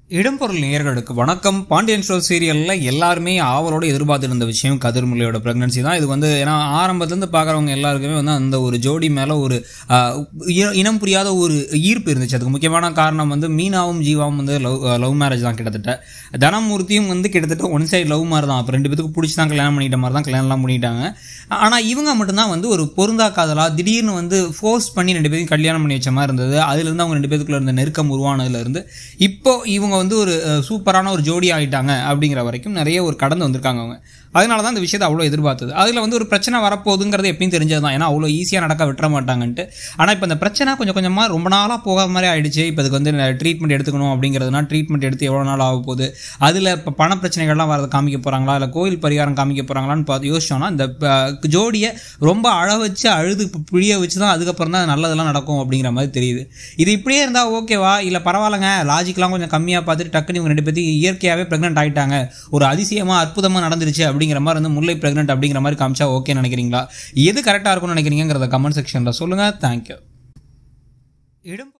இடம்பொருள் நேயர்களுக்கு வணக்கம் பாண்டியன் ஷோ சீரியலில் எல்லாருமே ஆவலோட எதிர்பார்த்துட்டு இருந்த விஷயம் கதிர்முலையோட ப்ரெக்னன்சி தான் இது வந்து ஏன்னா ஆரம்பத்துலேருந்து பார்க்குறவங்க எல்லாருக்குமே வந்து அந்த ஒரு ஜோடி மேலே ஒரு ஆஹ், இ- இனம் புரியாத ஒரு ஈர்ப்பு இருந்துச்சு அதுக்கு முக்கியமான காரணம் வந்து மீனாவும் ஜீவாவும் வந்து லவ் லவ் மேரேஜ் தான் கிட்டத்தட்ட தனமூர்த்தியும் வந்து கிட்டத்தட்ட ஒன் சைடு லவ் மாதிரி தான் அப்போ ரெண்டு பேத்துக்கு பிடிச்சி தான் கல்யாணம் பண்ணிட்ட மாதிரி தான் கல்யாணம்லாம் பண்ணிட்டாங்க ஆனால் இவங்க மட்டும்தான் வந்து ஒரு பொருந்தா காதலா திடீர்னு வந்து ஃபோர்ஸ் பண்ணி ரெண்டு பேரும் கல்யாணம் பண்ணி வச்ச மாதிரி இருந்தது அதுலேருந்து அவங்க ரெண்டு பேத்துக்குள்ள இருந்த நெருக்கம் உருவானதுலேருந்து இப்போ இவங்க வந்து ஒரு அஹ், சூப்பரான ஒரு ஜோடி ஆகிட்டாங்க அப்படிங்கிற வரைக்கும் நிறைய ஒரு கடந்து வந்திருக்காங்க அவங்க அதனால தான் இந்த விஷயத்தை அவ்வளோ எதிர்பார்த்தது அதில் வந்து ஒரு பிரச்சனை வரப்போகுதுங்கிறது எப்பயும் தெரிஞ்சது தான் ஏன்னா அவ்வளோ ஈஸியாக நடக்க விட்டுற மாட்டாங்கன்ட்டு ஆனால் இப்போ இந்த பிரச்சனை கொஞ்சம் கொஞ்சமாக ரொம்ப நாளாக போகாத மாதிரி ஆயிடுச்சு இப்போ இதுக்கு வந்து ட்ரீட்மெண்ட் எடுத்துக்கணும் அப்படிங்கிறதுனா ட்ரீட்மெண்ட் எடுத்து எவ்வளோ நாள் ஆக போகுது அதில் இப்போ பண பிரச்சனைகள்லாம் வரது காமிக்க போகிறாங்களா இல்லை கோயில் பரிகாரம் காமிக்க போகிறாங்களான்னு பார்த்து யோசிச்சோம்னா இந்த அஹ், ஜோடியை ரொம்ப அழ வச்சு அழுது பிழிய வச்சு தான் அதுக்கப்புறம் தான் நல்லதெல்லாம் நடக்கும் அப்படிங்கிற மாதிரி தெரியுது இது இப்படியே இருந்தால் ஓகேவா இல்லை பரவாயில்லைங்க லாஜிக்லாம் கொஞ்சம் கம்மியாக பார்த்துட்டு டக்குன்னு இவங்க ரெண்டு பேர்த்தையும் இயற்கையாகவே ப்ரெக்னென்ட் ஆகிட்டாங்க ஒரு அதிசயமாக அற்புதமாக நடந்துருச்சு அப்படிங்கிற மாதிரி வந்து முல்லை ப்ரெக்னென்ட் அப்படிங்கிற மாதிரி காமிச்சா ஓகே நினைக்கிறீங்களா எது கரெக்டாக இருக்கும்னு நினைக்கிறீங்கிறத கமெண்ட் செக்ஷனில் சொல்லுங்கள் தேங்க்யூ இடம்